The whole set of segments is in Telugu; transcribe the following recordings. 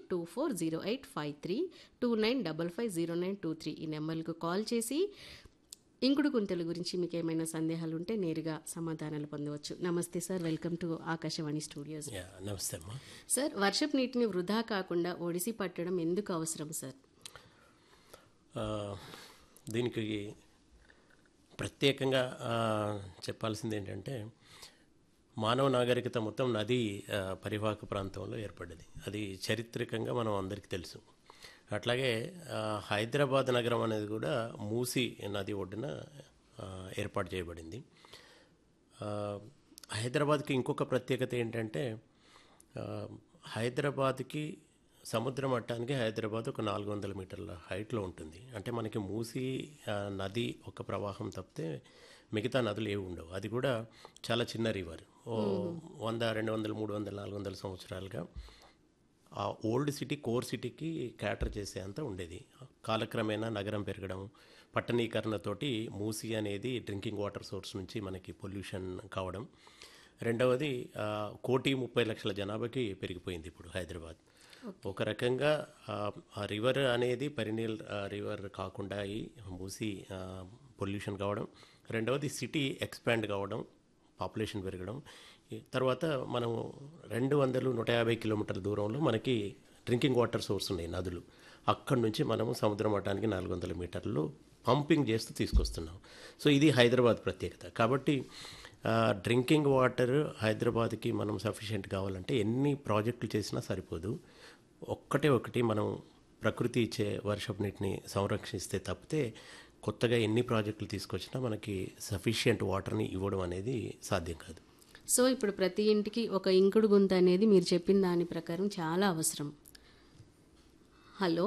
two four zero eight five three two nine double five zero nine two three ఈ నెంబర్లకు కాల్ చేసి ఇంకుడు గుంతల గురించి మీకు ఏమైనా సందేహాలు ఉంటే నేరుగా సమాధానాలు పొందవచ్చు నమస్తే sir welcome to Akashvani studios yeah నమస్తే అమ్మా సార్ వర్షపు నీటిని వృధా కాకుండా ఒడిసి పట్టడం ఎందుకు అవసరం సార్ ఆ, దీనికి ప్రత్యేకంగా ఆ, చెప్పాల్సింది ఏంటంటే మానవ నాగరికత మొత్తం నది ఆ, పరివాహక ప్రాంతంలో ఏర్పడ్డది అది చారిత్రకంగా మనం అందరికీ తెలుసు అట్లాగే ఆ, హైదరాబాద్ నగరం అనేది కూడా మూసి నది ఒడ్డున ఆ, ఏర్పాటు చేయబడింది ఆ, హైదరాబాద్కి ఇంకొక ప్రత్యేకత ఏంటంటే ఆ, హైదరాబాద్కి సముద్ర మట్టానికి హైదరాబాద్ ఒక నాలుగు వందల మీటర్ల హైట్లో ఉంటుంది అంటే మనకి మూసి ఆ, నది ఒక ప్రవాహం తప్పితే మిగతా నదులు ఏవి ఉండవు అది కూడా చాలా చిన్న రివర్ ఓ వంద రెండు వందలు మూడు వందలు నాలుగు వందల సంవత్సరాలుగా ఆ ఓల్డ్ సిటీ కోర్ సిటీకి క్యాటర్ చేసే అంత ఉండేది కాలక్రమేణా నగరం పెరగడం పట్టణీకరణతోటి మూసి అనేది డ్రింకింగ్ వాటర్ సోర్స్ నుంచి మనకి పొల్యూషన్ కావడం రెండవది ఆ, కోటి ముప్పై లక్షల జనాభాకి పెరిగిపోయింది ఇప్పుడు హైదరాబాద్ ఒక రకంగా ఆ, ఆ రివర్ అనేది పరినీల్ రివర్ కాకుండా అయి మూసి పొల్యూషన్ కావడం రెండవది సిటీ ఎక్స్పాండ్ కావడం పాపులేషన్ పెరగడం ఈ తర్వాత మనం రెండు వందలు నూట యాభై కిలోమీటర్ల దూరంలో మనకి డ్రింకింగ్ వాటర్ సోర్స్ ఉన్నాయి నదులు అక్కడి నుంచి మనము సముద్ర మట్టానికి నాలుగు వందల మీటర్లు పంపింగ్ చేస్తూ తీసుకొస్తున్నాం సో ఇది హైదరాబాద్ ప్రత్యేకత కాబట్టి ఆ, డ్రింకింగ్ వాటర్ హైదరాబాద్కి మనం సఫిషియెంట్ కావాలంటే ఎన్ని ప్రాజెక్టులు చేసినా సరిపోదు ఒక్కటే ఒకటి మనం ప్రకృతి ఇచ్చే వర్షపు నీటిని సంరక్షిస్తే తప్పితే కొత్తగా ఎన్ని ప్రాజెక్టులు తీసుకొచ్చినా మనకి సఫిషియెంట్ వాటర్ని ఇవ్వడం అనేది సాధ్యం కాదు సో ఇప్పుడు ప్రతి ఇంటికి ఒక ఇంకుడు గుంత అనేది మీరు చెప్పిన దాని ప్రకారం చాలా అవసరం హలో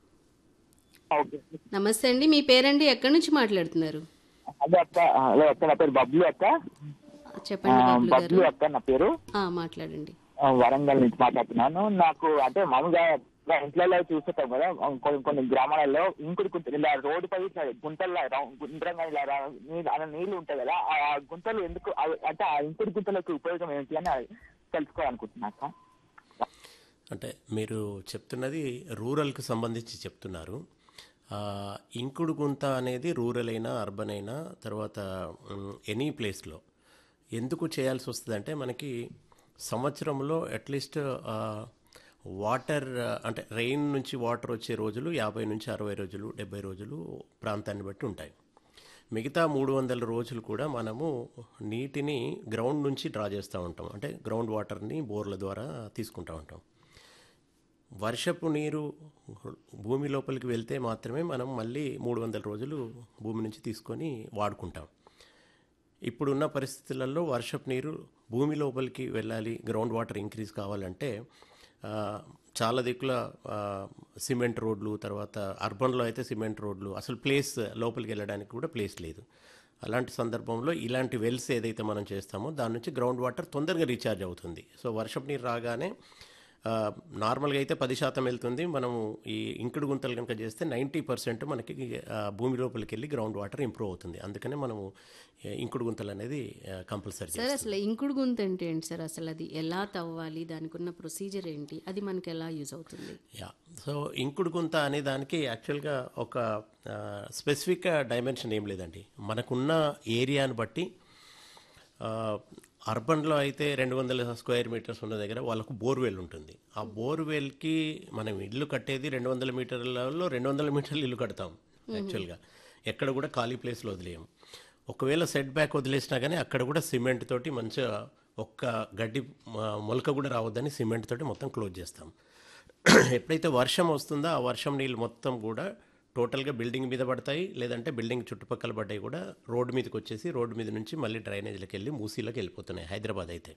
ఓకే నమస్తే అండి మీ పేరండి ఎక్కడి నుంచి మాట్లాడుతున్నారు అదే అక్క హలో అక్క నా పేరు బబ్లు అక్క చెప్పండి బాబులు గారు బబ్లు అక్క నా పేరు ఆ, మాట్లాడండి ఆ, వరంగల్ నుంచి మాట్లాడుతున్నాను నాకు అంటే మామూలుగా ఇలా ఇంట్లో చూస్తుంటాం కదా కొన్ని కొన్ని గ్రామాలలో ఇంకుడు గుంత ఇలా రోడ్డు పై ఇట్లా గుంతల్లో రౌ- గుండ్రంగా ఇలా రా- నీళ్ళు అలా నీళ్లు ఉంటాయి కదా ఆ ఆ గుంతలు ఎందుకు అవి- అంటే ఆ ఇంకుడు గుంతలకు ఉపయోగం ఏంటి అని తెలుసుకోవాలనుకుంటున్నా అక్క అంటే మీరు చెప్తున్నది రూరల్కి సంబంధించి చెప్తున్నారు ఆ, ఇంకుడు గుంత అనేది రూరల్ అయినా అర్బన్ అయినా తర్వాత మ్, ఎనీ ప్లేస్లో ఎందుకు చేయాల్సి వస్తుంది అంటే మనకి సంవత్సరంలో అట్లీస్ట్ ఆ, వాటర్ ఆ, అంటే రెయిన్ నుంచి వాటర్ వచ్చే రోజులు యాభై నుంచి అరవై రోజులు డెబ్బై రోజులు ప్రాంతాన్ని బట్టి ఉంటాయి మిగతా మూడు వందల రోజులు కూడా మనము నీటిని గ్రౌండ్ నుంచి డ్రా చేస్తూ ఉంటాం అంటే గ్రౌండ్ వాటర్ని బోర్ల ద్వారా తీసుకుంటూ ఉంటాం వర్షపు నీరు భూమి లోపలికి వెళ్తే మాత్రమే మనం మళ్ళీ మూడు వందల రోజులు భూమి నుంచి తీసుకొని వాడుకుంటాం ఇప్పుడున్న పరిస్థితులలో వర్షపు నీరు భూమి లోపలికి వెళ్ళాలి గ్రౌండ్ వాటర్ ఇంక్రీజ్ కావాలంటే ఆ, చాలా దిక్కుల ఆ, సిమెంట్ రోడ్లు తర్వాత అర్బన్లో అయితే సిమెంట్ రోడ్లు అసలు ప్లేస్ లోపలికి వెళ్ళడానికి కూడా ప్లేస్ లేదు అలాంటి సందర్భంలో ఇలాంటి వెల్స్ ఏదైతే మనం చేస్తామో దాని నుంచి గ్రౌండ్ వాటర్ తొందరగా రీఛార్జ్ అవుతుంది సో వర్షపు నీరు రాగానే ఆ, నార్మల్గా అయితే పది శాతం వెళ్తుంది మనము ఈ ఇంకుడు గుంతలు కనుక చేస్తే నైంటీ పర్సెంట్ మనకి ఆ, భూమి లోపలికి వెళ్ళి గ్రౌండ్ వాటర్ ఇంప్రూవ్ అవుతుంది అందుకనే మనము ఏ, ఇంకుడు గుంతలు అనేది కంపల్సరీ సార్ అసలు ఇంకుడు గుంత అంటే ఏంటి సార్ అసలు అది ఎలా తవ్వాలి దానికి ఉన్న ప్రొసీజర్ ఏంటి అది మనకి ఎలా యూజ్ అవుతుంది యా సో ఇంకుడు గుంత అనే దానికి యాక్చువల్గా ఒక స్పెసిఫిక్ డైమెన్షన్ ఏం లేదండి మనకున్న ఏరియాని బట్టి ఆ, అర్బన్లో అయితే రెండు వందల స్క్వేర్ మీటర్స్ ఉన్న దగ్గర వాళ్ళకు బోర్వెల్ ఉంటుంది ఆ బోర్వెల్కి మనం ఇల్లు కట్టేది రెండు వందల మీటర్లలో రెండు వందల మీటర్లు ఇల్లు కడతాం యాక్చువల్గా ఎక్కడ కూడా ఖాళీ ప్లేస్లో వదిలేయం ఒకవేళ సెట్ బ్యాక్ వదిలేసినా కానీ అక్కడ కూడా సిమెంట్ తోటి మంచిగా ఒక్క గడ్డి ఆ, మొలక కూడా రావద్దని సిమెంట్ తోటి మొత్తం క్లోజ్ చేస్తాం ఎప్పుడైతే వర్షం వస్తుందో ఆ వర్షం నీళ్ళు మొత్తం కూడా టోటల్గా బిల్డింగ్ మీద పడతాయి లేదంటే బిల్డింగ్ చుట్టుపక్కల పడ్డాయి కూడా రోడ్డు మీదకి వచ్చేసి రోడ్డు మీద నుంచి మళ్ళీ డ్రైనేజీలకు వెళ్ళి మూసీలోకి వెళ్ళిపోతున్నాయి హైదరాబాద్ అయితే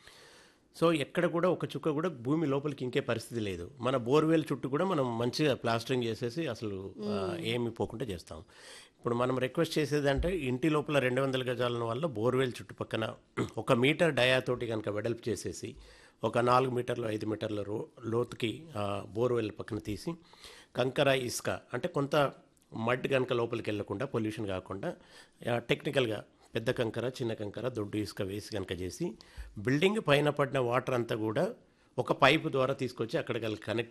సో ఎక్కడ కూడా ఒక చుక్క కూడా భూమి లోపలికి ఇంకే పరిస్థితి లేదు మన బోర్వెల్ చుట్టూ కూడా మనం మంచిగా ప్లాస్టరింగ్ చేసేసి అసలు ఆ, ఏమీ పోకుండా చేస్తాం ఇప్పుడు మనం రిక్వెస్ట్ చేసేది అంటే ఇంటి లోపల రెండు వందల గజాల వల్ల బోర్వెల్ చుట్టుపక్కన ఒక మీటర్ డయాతోటి కనుక వెడల్పు చేసేసి ఒక నాలుగు మీటర్లు ఐదు మీటర్ల రో లోతుకి ఆ, బోర్వెల్ పక్కన తీసి కంకర ఇసుక అంటే కొంత మడ్ కనుక లోపలికి వెళ్ళకుండా పొల్యూషన్ కాకుండా ఆ, టెక్నికల్గా పెద్ద కంకర చిన్న కంకర దొడ్డు ఇసుక వేసి కనుక చేసి బిల్డింగ్ పైన పడిన వాటర్ అంతా కూడా ఒక పైపు ద్వారా తీసుకొచ్చి అక్కడ కనెక్ట్